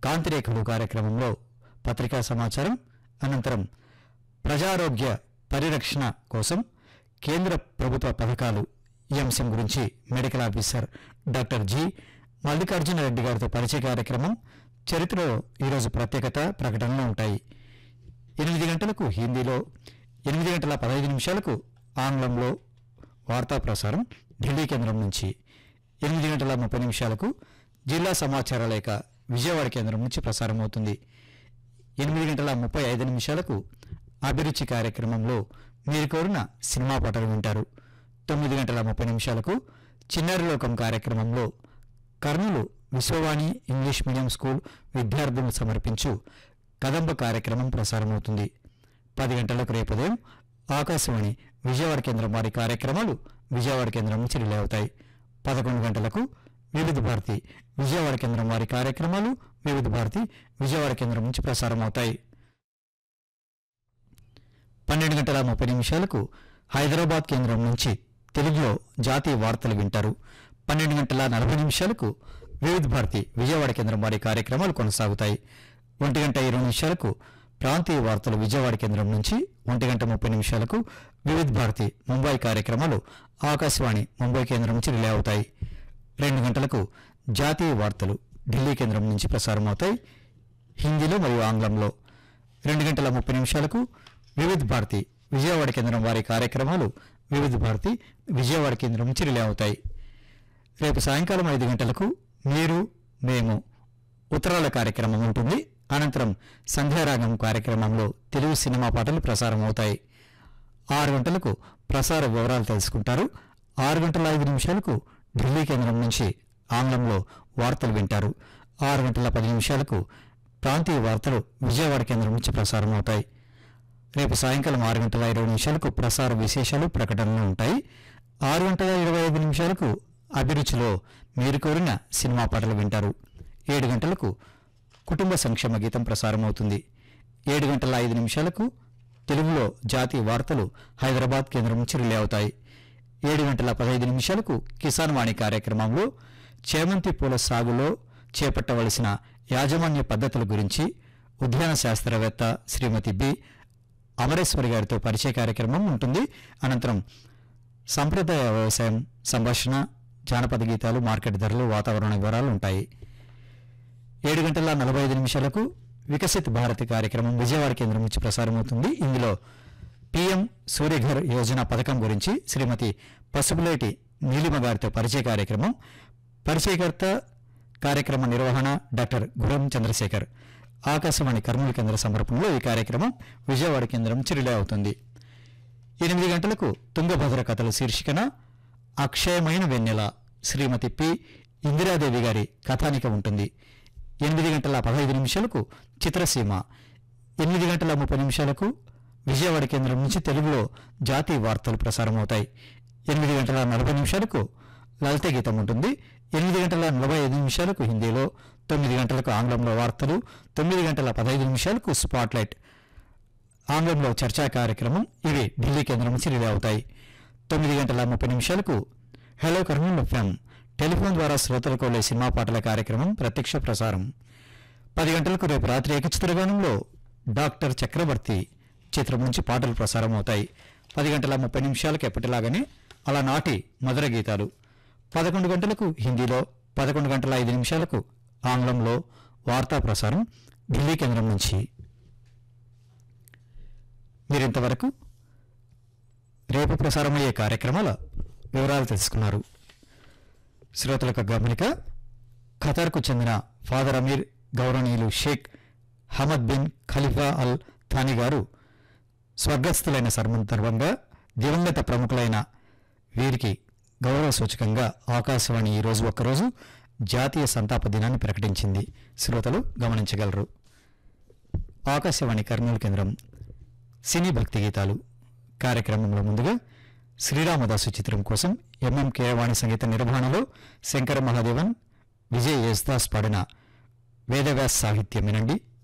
కాంతిరేఖలు కార్యక్రమంలో పత్రికా సమాచారం అనంతరం ప్రజారోగ్య పరిరక్షణ కోసం కేంద్ర ప్రభుత్వ పథకాలు ఈ అంశం గురించి medical officer doctor G Mallikarjuna Reddy గారితో పరిచయ కార్యక్రమం చరిత్రలో ఈరోజు ప్రత్యేకత ప్రకటనలు ఉంటాయి ఎనిమిది గంటలకు హిందీలో ఎనిమిది గంటల పదహైదు నిమిషాలకు ఆంగ్లంలో వార్తా ప్రసారం ఢిల్లీ కేంద్రం నుంచి ఎనిమిది గంటల ముప్పై నిమిషాలకు జిల్లా సమాచార లేఖ విజయవాడ కేంద్రం నుంచి ప్రసారం అవుతుంది ఎనిమిది గంటల ముప్పై ఐదు నిమిషాలకు అభిరుచి కార్యక్రమంలో మీరు కోరిన సినిమా పాటలు వింటారు తొమ్మిది గంటల ముప్పై నిమిషాలకు చిన్నారి లోకం కార్యక్రమంలో Kurnool Vishwavani English medium school విద్యార్థులు సమర్పించు కదంబ కార్యక్రమం ప్రసారమవుతుంది పది గంటలకు రేపు ఉదయం ఆకాశవాణి విజయవాడ కేంద్రం వారి కార్యక్రమాలు విజయవాడ కేంద్రం నుంచి రిలే అవుతాయి పదకొండు గంటలకు వివిధ భారతి విజయవాడ కేంద్రం వారి కార్యక్రమాలు వివిధ భారతి విజయవాడ కేంద్రం నుంచి ప్రసారం అవుతాయి పన్నెండు గంటల ముప్పై నిమిషాలకు హైదరాబాద్ కేంద్రం నుంచి తెలుగులో జాతీయ వార్తలు వింటారు పన్నెండు గంటల నలభై నిమిషాలకు వివిధ భారతి విజయవాడ కేంద్రం వారి కార్యక్రమాలు కొనసాగుతాయి ఒంటి గంట ఇరవై నిమిషాలకు ప్రాంతీయ వార్తలు విజయవాడ కేంద్రం నుంచి ఒంటి గంట ముప్పై నిమిషాలకు వివిధ భారతి ముంబై కార్యక్రమాలు ఆకాశవాణి ముంబై కేంద్రం నుంచి రిలే అవుతాయి రెండు గంటలకు జాతీయ వార్తలు ఢిల్లీ కేంద్రం నుంచి ప్రసారం అవుతాయి హిందీలో మరియు ఆంగ్లంలో రెండు గంటల ముప్పై నిమిషాలకు వివిధ భారతి విజయవాడ కేంద్రం వారి కార్యక్రమాలు వివిధ భారతి విజయవాడ కేంద్రం నుంచి రిలే అవుతాయి రేపు సాయంకాలం ఐదు గంటలకు మీరు మేము ఉత్తరాల కార్యక్రమం ఉంటుంది అనంతరం సంధ్యారాగం కార్యక్రమంలో తెలుగు సినిమా పాటలు ప్రసారం అవుతాయి ఆరు గంటలకు ప్రసార వివరాలు తెలుసుకుంటారు ఆరు గంటల ఐదు నిమిషాలకు ఢిల్లీ కేంద్రం నుంచి ఆంగ్లంలో వార్తలు వింటారు ఆరు గంటల పది నిమిషాలకు ప్రాంతీయ వార్తలు విజయవాడ కేంద్రం నుంచి ప్రసారం అవుతాయి రేపు సాయంకాలం ఆరు గంటల ఇరవై నిమిషాలకు ప్రసార విశేషాలు ప్రకటనలు ఉంటాయి ఆరు గంటల ఇరవై ఐదు నిమిషాలకు అభిరుచిలో మీరు కోరిన సినిమా పాటలు వింటారు ఏడు గంటలకు కుటుంబ సంక్షేమ గీతం ప్రసారం అవుతుంది ఏడు గంటల ఐదు నిమిషాలకు తెలుగులో జాతీయ వార్తలు హైదరాబాద్ కేంద్రం నుంచి రిలే అవుతాయి ఏడు గంటల పదహైదు నిమిషాలకు కిసాన్ వాణి కార్యక్రమంలో చేమంతి పూల సాగులో చేపట్టవలసిన యాజమాన్య పద్ధతుల గురించి ఉద్యాన శాస్త్రవేత్త శ్రీమతి బి అమరేశ్వరి గారితో పరిచయ కార్యక్రమం ఉంటుంది అనంతరం సంప్రదాయ వ్యవసాయం సంభాషణ జానపద గీతాలు మార్కెట్ ధరలు వాతావరణ వివరాలు ఉంటాయి ఏడు గంటల నలభై ఐదు నిమిషాలకు వికసిత్ భారత్ కార్యక్రమం విజయవాడ కేంద్రం నుంచి ప్రసారమవుతుంది ఇందులో పీఎం సూర్యఘర్ యోజన పథకం గురించి శ్రీమతి పసుపులేటి నీలిమ గారితో పరిచయ కార్యక్రమం పరిచయకర్త కార్యక్రమ నిర్వహణ డాక్టర్ గురం చంద్రశేఖర్ ఆకాశవాణి కర్నూలు కేంద్ర సమర్పణలో ఈ కార్యక్రమం విజయవాడ కేంద్రం నుంచి రిలే అవుతుంది ఎనిమిది గంటలకు తుంగభద్ర కథల శీర్షికన అక్షయమైన వెన్నెల శ్రీమతి పి ఇందిరాదేవి గారి కథానిక ఉంటుంది ఎనిమిది గంటల పదహైదు నిమిషాలకు చిత్రసీమ ఎనిమిది గంటల ముప్పై నిమిషాలకు విజయవాడ కేంద్రం నుంచి తెలుగులో జాతీయ వార్తలు ప్రసారమవుతాయి ఎనిమిది గంటల నలభై నిమిషాలకు లలిత గీతం ఉంటుంది ఎనిమిది గంటల నలభై ఐదు నిమిషాలకు హిందీలో తొమ్మిది గంటలకు ఆంగ్లంలో వార్తలు తొమ్మిది గంటల పదహైదు నిమిషాలకు స్పాట్లైట్ ఆంగ్లంలో చర్చా కార్యక్రమం ఇవి ఢిల్లీ కేంద్రం నుంచి రిలే అవుతాయి తొమ్మిది గంటల ముప్పై నిమిషాలకు హలో కర్నూలు ఎఫ్ఎం టెలిఫోన్ ద్వారా శ్రోతలకు వెళ్ళే సినిమా పాటల కార్యక్రమం ప్రత్యక్ష ప్రసారం పది గంటలకు రేపు రాత్రి ఏకచిత్రగానంలో డాక్టర్ చక్రవర్తి చిత్రం నుంచి పాటలు ప్రసారం అవుతాయి పది గంటల ముప్పై నిమిషాలకు ఎప్పటిలాగానే అలా నాటి మధుర గీతాలు పదకొండు గంటలకు హిందీలో పదకొండు గంటల ఐదు నిమిషాలకు ఆంగ్లంలో వార్తా ప్రసారం ఢిల్లీ కేంద్రం నుంచి మీరింతవరకు రేపు ప్రసారమయ్యే కార్యక్రమాల వివరాలు తెలుసుకున్నారు శ్రోతలకు గమనిక ఖతార్కు చెందిన ఫాదర్ అమీర్ గౌరవనీయులు Sheikh Hamad bin Khalifa Al Thani గారు స్వర్గస్థులైన సందర్భంగా దివంగత ప్రముఖులైన వీరికి గౌరవ సూచకంగా ఆకాశవాణి ఈ రోజు ఒక్కరోజు జాతీయ సంతాప దినాన్ని ప్రకటించింది శ్రోతలు గమనించగలరు ఆకాశవాణి కర్నూలు కేంద్రం సినీ భక్తి గీతాలు కార్యక్రమంలో ముందుగా శ్రీరామదాసు చిత్రం కోసం ఎంఎం కేరవాణి సంగీత నిర్వహణలో శంకర మహాదేవన్ విజయ్ యేసుదాస్ పాడిన వేదవ్యాస్ సాహిత్యం వినండి